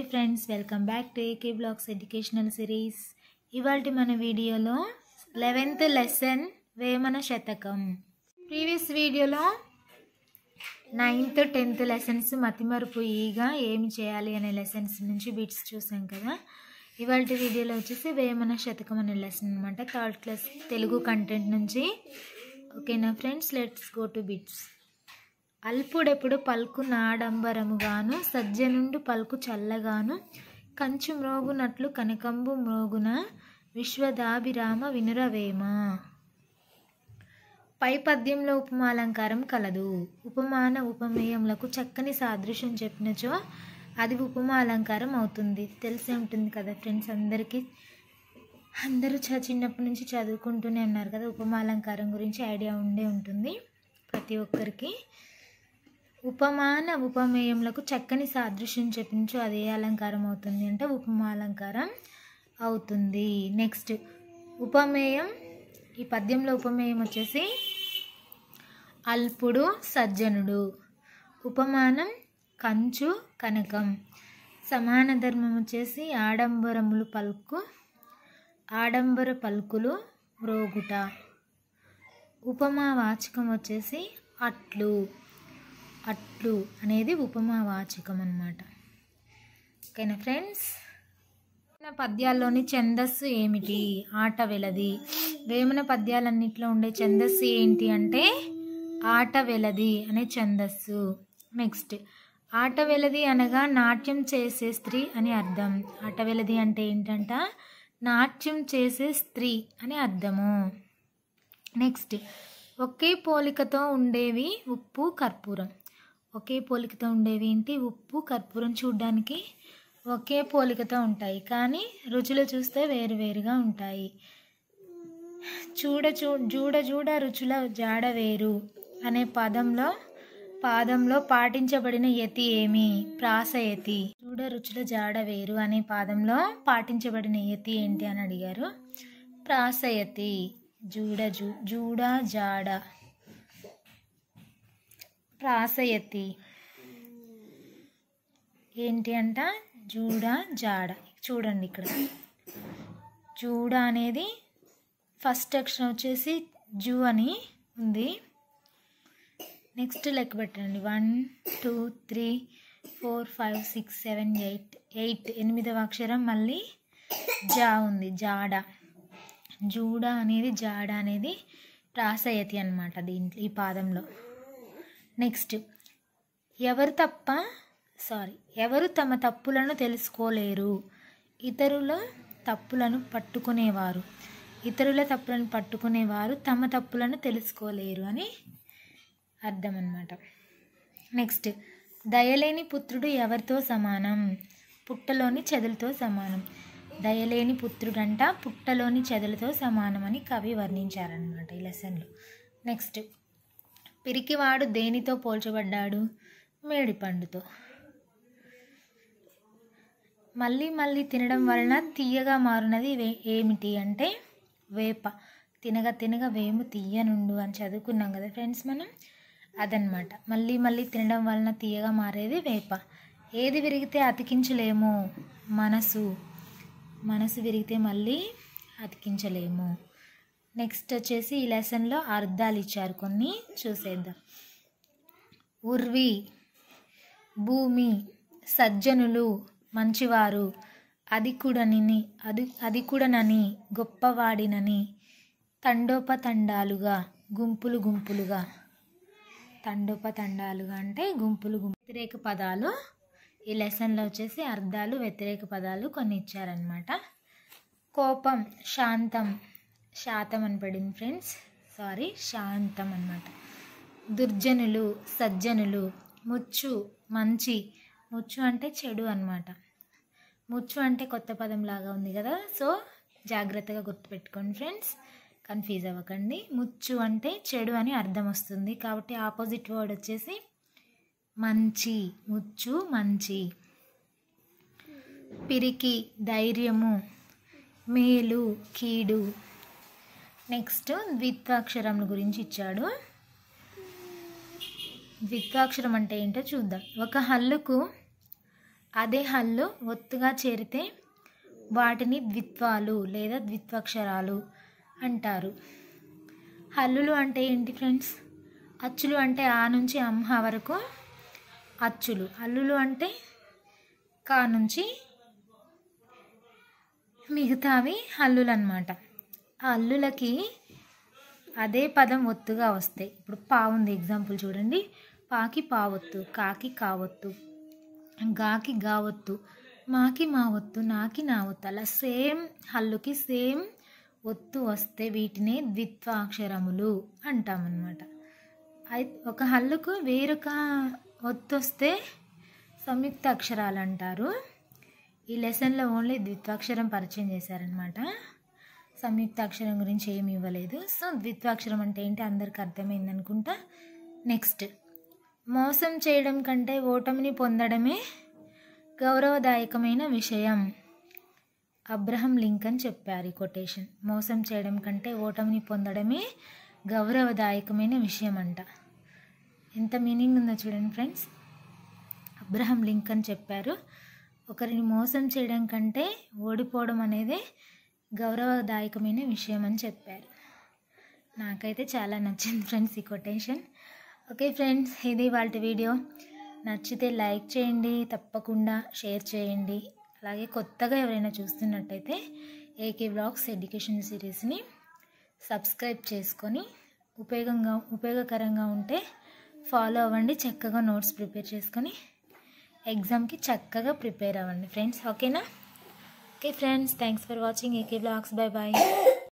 friends welcome back to AK blogs educational series ఇవాళ మన వీడియోలో లెవెన్త్ లెసన్ వేమన శతకం ప్రీవియస్ వీడియోలో నైన్త్ టెన్త్ లెసన్స్ మతిమరుపు ఈగా ఏమి చేయాలి అనే లెసన్స్ నుంచి బిట్స్ చూసాం కదా ఇవాళ వీడియోలో వచ్చేసి వేమన శతకం అనే లెసన్ అనమాట థర్డ్ క్లాస్ తెలుగు కంటెంట్ నుంచి ఓకేనా friends let's go to bits అల్పుడెప్పుడు పలుకు నాడంబరముగాను సజ్జనుండు పలుకు చల్లగాను కంచు మ్రోగునట్లు కనకంబు మ్రోగున విశ్వదాభిరామ వినురవేమ పై పద్యంలో ఉపమాలంకారం కలదు ఉపమాన ఉపమేయములకు చక్కని సాదృశ్యం చెప్పినచో అది ఉపమాలంకారం అవుతుంది తెలిసే ఉంటుంది కదా ఫ్రెండ్స్ అందరికీ అందరూ చ చిన్నప్పటి నుంచి చదువుకుంటూనే ఉన్నారు కదా ఉపమాలంకారం గురించి ఐడియా ఉండే ఉంటుంది ప్రతి ఒక్కరికి ఉపమాన ఉపమేయములకు చక్కని సాదృశ్యం చెప్పించు అది ఏ అలంకారం అవుతుంది అంటే ఉపమాలంకారం అవుతుంది నెక్స్ట్ ఉపమేయం ఈ పద్యంలో ఉపమేయం వచ్చేసి అల్పుడు సజ్జనుడు ఉపమానం కంచు కనకం సమాన ధర్మం వచ్చేసి ఆడంబరములు పలుకు ఆడంబర పలుకులు మ్రోగుట ఉపమా వాచకం వచ్చేసి అట్లు అట్లు అనేది ఉపమా వాచకం అనమాట ఓకేనా ఫ్రెండ్స్ పద్యాల్లోని ఛందస్సు ఏమిటి ఆట వెలది వేమన పద్యాలన్నింటిలో ఉండే ఛందస్సు ఏంటి అంటే ఆట వెలది అనే ఛందస్సు నెక్స్ట్ ఆట వెలది అనగా నాట్యం చేసే స్త్రీ అని అర్థం ఆట వెలది అంటే ఏంటంట నాట్యం చేసే స్త్రీ అని అర్థము నెక్స్ట్ ఒకే పోలికతో ఉండేవి ఉప్పు కర్పూరం ఒకే పోలికతో ఉండేవి ఏంటి ఉప్పు కర్పూరం చూడడానికి ఒకే పోలికతో ఉంటాయి కానీ రుచులు చూస్తే వేరువేరుగా ఉంటాయి చూడ చూ జూడ జూడ రుచుల జాడ వేరు అనే పదంలో పాదంలో పాటించబడిన యతి ఏమి ప్రాసయతి చూడ రుచుల జాడ వేరు అనే పాదంలో పాటించబడిన యతి ఏంటి అని అడిగారు ప్రాసయతి జూడ జూ జూడ జాడ ప్రాసయతి ఏంటి అంట జూడ జాడ చూడండి ఇక్కడ జూడ అనేది ఫస్ట్ అక్షరం వచ్చేసి జూ అని ఉంది నెక్స్ట్ లెక్క పెట్టండి one two three four five six seven eight eight ఎనిమిదవ అక్షరం మళ్ళీ జా ఉంది జాడ జూడ అనేది జాడ అనేది ప్రాసయతి అనమాట దీంట్లో ఈ పాదంలో నెక్స్ట్ ఎవరు తప్ప సారీ ఎవరు తమ తప్పులను తెలుసుకోలేరు ఇతరుల తప్పులను పట్టుకునేవారు ఇతరుల తప్పులను పట్టుకునేవారు తమ తప్పులను తెలుసుకోలేరు అని అర్థం అనమాట నెక్స్ట్ దయలేని పుత్రుడు ఎవరితో సమానం పుట్టలోని చెదలతో సమానం దయలేని పుత్రుడంట పుట్టలోని చెదలతో సమానం అని కవి వర్ణించారనమాట ఈ లెసన్లో నెక్స్ట్ పిరికివాడు దేనితో పోల్చబడ్డాడు మేడిపండుతో మళ్ళీ మళ్ళీ తినడం వలన తీయగా మారునది వే ఏమిటి అంటే వేప తినగా తినగా వేము తీయనుండు అని చదువుకున్నాం కదా ఫ్రెండ్స్ మనం అదనమాట మళ్ళీ మళ్ళీ తినడం వలన తీయగా మారేది వేప ఏది విరిగితే అతికించలేము మనసు మనసు విరిగితే మళ్ళీ అతికించలేము నెక్స్ట్ వచ్చేసి ఈ లెసన్లో అర్థాలు ఇచ్చారు కొన్ని చూసేద్దాం ఉర్వి భూమి సజ్జనులు మంచివారు అధికుడని అది అధికుడనని గొప్పవాడినని తండోపతండాలుగా గుంపులు గుంపులుగా తండోపతండాలుగా అంటే గుంపులు గుంపు వ్యతిరేక పదాలు ఈ లెసన్లో వచ్చేసి అర్థాలు వ్యతిరేక పదాలు కొన్ని ఇచ్చారనమాట కోపం శాంతం శాతం అని పడింది ఫ్రెండ్స్ సారీ శాంతం అనమాట దుర్జనులు సజ్జనులు ముచ్చు మంచి ముచ్చు అంటే చెడు అనమాట ముచ్చు అంటే కొత్త పదం లాగా ఉంది కదా సో జాగ్రత్తగా గుర్తుపెట్టుకోండి ఫ్రెండ్స్ కన్ఫ్యూజ్ అవ్వకండి ముచ్చు అంటే చెడు అని అర్థం వస్తుంది కాబట్టి ఆపోజిట్ వర్డ్ వచ్చేసి మంచి ముచ్చు మంచి పిరికి ధైర్యము మేలు కీడు నెక్స్ట్ ద్విత్వాక్షరముల గురించి ఇచ్చాడు ద్విత్వాక్షరం అంటే ఏంటో చూద్దాం ఒక హల్లుకు అదే హల్లు ఒత్తుగా చేరితే వాటిని ద్విత్వాలు లేదా ద్విత్వక్షరాలు అంటారు హల్లులు అంటే ఏంటి ఫ్రెండ్స్ అచ్చులు అంటే ఆ నుంచి అంహ వరకు అచ్చులు హల్లులు అంటే కా నుంచి మిగతావి హల్లులు అనమాట ఆ హల్లులకి అదే పదం ఒత్తుగా వస్తాయి ఇప్పుడు పా ఉంది ఎగ్జాంపుల్ చూడండి పాకి పావొత్తు కాకి కావొత్తు గాకి గావొత్తు మాకి మా ఒత్తు నాకి నా ఒత్తు అలా సేమ్ హల్లుకి సేమ్ ఒత్తు వస్తే వీటినే ద్విత్వాక్షరములు అంటామన్నమాట అయి ఒక హల్లుకు వేరొక ఒత్తు వస్తే సంయుక్త అక్షరాలు అంటారు ఈ లెసన్లో ఓన్లీ ద్విత్వాక్షరం పరిచయం చేశారనమాట సంయుక్త అక్షరం గురించి ఏమి ఇవ్వలేదు సో ద్విత్వాక్షరం అంటే ఏంటి అందరికి అర్థమైంది అనుకుంటా నెక్స్ట్ మోసం చేయడం కంటే ఓటమిని పొందడమే గౌరవదాయకమైన విషయం అబ్రహం లింకన్ చెప్పారు ఈ కొటేషన్ మోసం చేయడం కంటే ఓటమిని పొందడమే గౌరవదాయకమైన విషయం అంట ఎంత మీనింగ్ ఉందో చూడండి ఫ్రెండ్స్ అబ్రహం లింకన్ చెప్పారు ఒకరిని మోసం చేయడం కంటే ఓడిపోవడం అనేది గౌరవదాయకమైన విషయం అని చెప్పారు నాకైతే చాలా నచ్చింది ఫ్రెండ్స్ ఈ కొటేషన్ ఓకే ఫ్రెండ్స్ ఇది వాళ్ళ వీడియో నచ్చితే లైక్ చేయండి తప్పకుండా షేర్ చేయండి అలాగే కొత్తగా ఎవరైనా చూస్తున్నట్టయితే ఏకే బ్లాగ్స్ ఎడ్యుకేషన్ సిరీస్ని సబ్స్క్రైబ్ చేసుకొని ఉపయోగంగా ఉపయోగకరంగా ఉంటే ఫాలో అవ్వండి చక్కగా నోట్స్ ప్రిపేర్ చేసుకొని ఎగ్జామ్కి చక్కగా ప్రిపేర్ అవ్వండి ఫ్రెండ్స్ ఓకేనా okay friends thanks for watching AK blogs bye bye